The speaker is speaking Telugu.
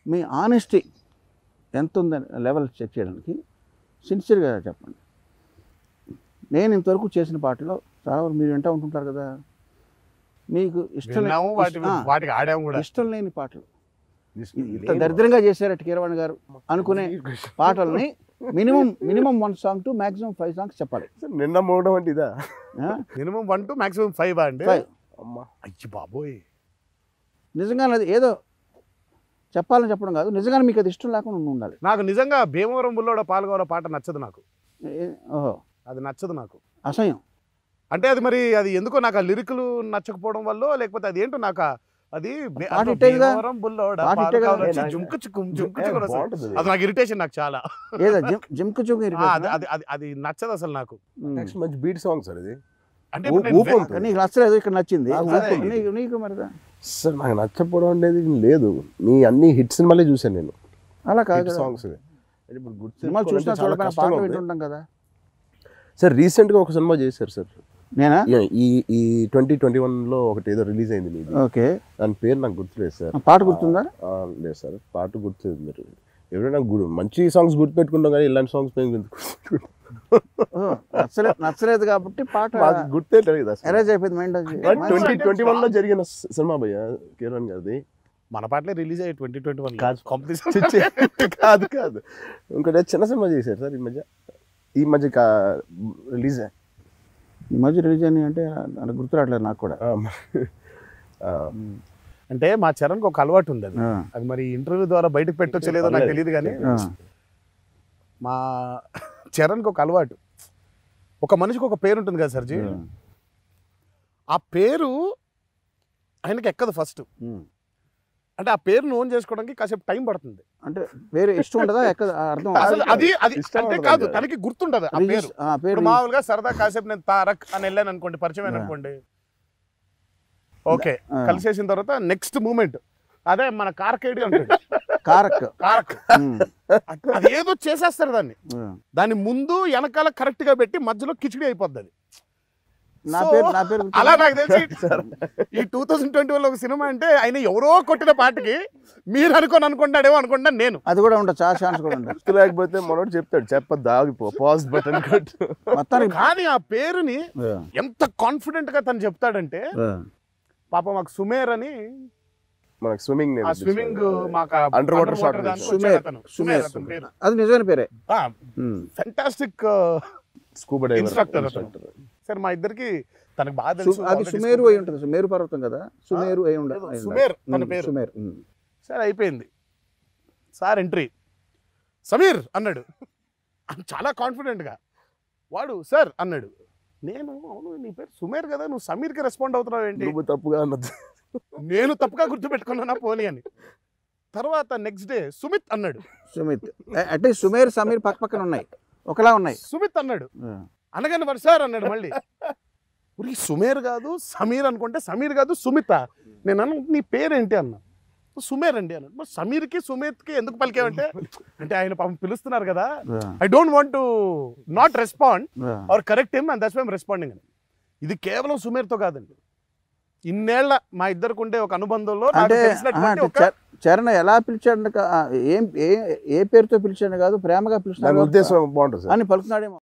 మీ ఆనెస్టీ ఎంత ఉందని లెవెల్ చెక్ చేయడానికి సిన్సియర్గా చెప్పండి నేను ఇంతవరకు చేసిన పాటలో చాలా వరకు మీరు వింటూ ఉంటుంటారు కదా మీకు ఇష్టం లే- విన్నాము వాటి ఆ, వాటికి ఆడాము కూడా ఇష్టం లేని పాటలు ఇంత దరిద్రంగా చేశారట కీరవాణి గారు అనుకునే పాటల్ని minimum minimum one song to maximum five songs చెప్పాలి నిన్న మోగడం అంటే ఇదా ఆ? Minimum one to maximum five అండి Five. అమ్మా అయ్యి బాబోయ్ నిజంగా అది ఏదో చెప్పాలని చెప్పడం కాదు నిజంగానే మీకు అది ఇష్టం లేకుండా ఉండి ఉండాలి నాకు నిజంగా భీమవరం బుల్లోడ పాల్గొన పాట నచ్చదు నాకు ఏ- ఓహో అది నచ్చదు నాకు అసహ్యం అంటే అది మరి అది ఎందుకో నాకు ఆ లిరికలు నచ్చకపోవడం వల్ల లేకపోతే అది ఏంటో నాకు ఆ- అది బే- పాట అదో ఇట్టేగా? భీమవరం బుల్లోడ పాట ఇట్టేగా? పాలకాలు వచ్చి ఏ, నాకు- జుంకు చుక్కు జుంకు చుక్కు వస్తుంది. బాగుంటుంది అది. అది నాకు ఇరిటేషన్ నాకు చాలా ఏదో జిమ్ జిమ్కు చూపు ఆ, అది అది అది అది నచ్చదు అసలు నాకు Next మంచి బీట్ సాంగ్ సార్ ఇది అంటే ఊ- ఇప్పుడు నేను ఊపు వే- ఉంటుంది. నీకు నచ్చలేదు ఇక్కడ నచ్చింది నాకు అదే, నచ్చింది. నీకు నీకు మరి సార్ నాకు నచ్చకపోవడం అనేది లేదు మీ అన్ని హిట్ సినిమాలే చూసాను నేను అలా కాదు హిట్ కదా. సాంగ్స్ ఇప్పుడు గుర్తు సినిమాలు చూసినా తెచ్చుకోవాలంటే చాలా చూడకపోయినా కష్టంగా పాటలు ఉంది. వింటుంటాం కదా సార్ రీసెంట్ గా ఒక సినిమా చేశారు సార్ నేనా ఈ- ఈ ఈ ట్వంటీ ట్వంటీ వన్ లో ఒకటి ఏదో రిలీజ్ అయింది మీది ఓకే దాని పేరు నాకు గుర్తులేదు సార్ ఆ పాట గుర్తుందా ఆ, లేదు సార్ పాట గుర్తులేదు మీరు ఎవరైనా గుర్తు మంచి సాంగ్స్ గుర్తుపెట్టుకుంటాం కానీ ఇలాంటి సాంగ్స్ మేము ఎందుకు గుర్తుపెట్టుకుంటాం? ఓ, నచ్చలేదు నచ్చలేదు కాబట్టి పాట మాకు గుర్తే తెలియదు అసలు ఎరేజ్ అయిపోయింది మైండ్ ట్వంటీ ట్వంటీ వన్ లో జరిగిన సి- సినిమా భయ్య కిరణ్ గారిది మన పాటలే రిలీజ్ అయ్యి ట్వంటీ ట్వంటీ వన్ కాదు. కాంపిటీషన్ చి- చి- కాదు కాదు ఇంకోటి చిన్న సినిమా చేశారు సార్ ఈ మధ్య ఈ మధ్య రిలీజ్ ఈ మధ్య రిలీజ్ అని అంటే నాకు గుర్తు రావట్లేదు నాకు కూడా అంటే మా చరణ్కి ఒక అలవాటు ఉంది అది ఆ, అది మరి ఇంటర్వ్యూ ద్వారా బయటకు పెట్టొచ్చో లేదో నాకు తెలియదు కానీ ఆ, మా చరణ్కి ఒక అలవాటు ఒక మనిషికి ఒక పేరు ఉంటుంది కదా సర్జీ ఆ. ఆ పేరు ఆయనకి ఎక్కదు ఫస్ట్ ఉమ్. అంటే ఆ పేరును ఓన్ చేసుకోవడానికి కాసేపు టైం పడుతుంది అంటే వేరే ఇష్టం ఉండదా ఎక్కడ అర్థం అసలు అది అది ఇష్టం అంటే ఉండదు కాదు కదా. తనకి గుర్తుండదు ఆ పేరు రిజిస్- ఆ, పేరు ఇప్పుడు మామూలుగా సరదా కాసేపు నేను తారక్ అని వెళ్ళాను అనుకోండి పరిచయం ఆ. అనుకోండి ఓకే ఆ. కలిసేసిన తర్వాత నెక్స్ట్ మూమెంట్ అదే మన కార్కేడి అంటాడు కారక్ కారక్ ఉమ్, అది ఏదో చేసేస్తారు దాన్ని ఆ. దాని ముందు వెనకాల కరెక్ట్ గా పెట్టి మధ్యలో కిచిడి అయిపోద్ది అది నా So, పేరు నా పేరు గుర్తుందా? అలా నాకు తెలిసి ఈ టూ థౌసండ్ ట్వంటీ వన్ ఒక సినిమా అంటే ఆయన ఎవరో కొట్టిన పాటకి మీరు అనుకోని అనుకుంటాడేమో అనుకుంటా నేను అది కూడా ఉండదు చాలా ఛాన్స్ కూడా ఉండదు గుర్తు లేకపోతే మనోడు చెప్తాడు చెప్పద్దు ఆగిపో పాజ్ బటన్ కట్ మొత్తానికి కానీ ఆ పేరుని ఆ, ఎంత కాన్ఫిడెంట్ గా తను చెప్తాడంటే ఆ. పాప మాకు సుమేర్ అని మనకు స్విమ్మింగ్ ఆ స్విమ్మింగ్ మాకు Underwater shot సుమేర్, సుమేర్. అది నిజమైన పేరే um. Fantastic scuba diver Instructor అతను. సరే మా ఇద్దరికి తనకు బాగా సు- తెలుసు అది already సుమేరు school- అయి ఉంటుంది సుమేరు పర్వతం కదా సుమేరు అయి ఉండ లేదు, అయి ఉండాలి. సుమేర్ తన ఉమ్, పేరు. సుమేర్ ఉమ్. సరే అయిపోయింది సార్ ఎంట్రీ సమీర్ అన్నాడు చాలా కాన్ఫిడెంట్గా వాడు సార్ అన్నాడు నేను అవును నీ పేరు సుమేర్ కదా నువ్వు సమీర్కి రెస్పాండ్ అవుతున్నావు ఏంటి నువ్వు తప్పుగా అన్నది నేను తప్పుగా గుర్తుపెట్టుకున్నానా పోనీ అని తర్వాత నెక్స్ట్ డే సుమిత్ అన్నాడు సుమిత్ అంటే సుమేర్ సమీర్ పక్క పక్కన ఉన్నాయి ఒకలా ఉన్నాయి సుమిత్ అన్నాడు ఆ. అనగానే మరి సార్ అన్నాడు మళ్ళీ ఉరి సుమేర్ కాదు సమీర్ అనుకుంటే సమీర్ కాదు సుమిత నేను అన్న నీ పేరేంటి అన్న సుమేర్ అండి అన్నాడు మరి సమీర్కి సుమిత్కి ఎందుకు పలికావంటే అంటే ఆయన పాపం పిలుస్తున్నారు కదా ఆ, I don't want to not respond ఆ. Are correct him and that's why I'm responding అని ఇది కేవలం సుమేర్తో కాదండి ఇన్నేళ్ల మా ఇద్దరికి ఉండే ఒక అనుబంధంలో నాకు అంటే తెలిసినటువంటి ఆహా, అంటే ఒక చ- చరణ్ ఎలా పిలిచాడు ఏం ఏ ఏ పేరుతో పిలిచాడు కాదు ప్రేమగా దాని పిలిచాడు ఉద్దేశం బాగుంటుంది సార్ అని పలుకున్నాడేమో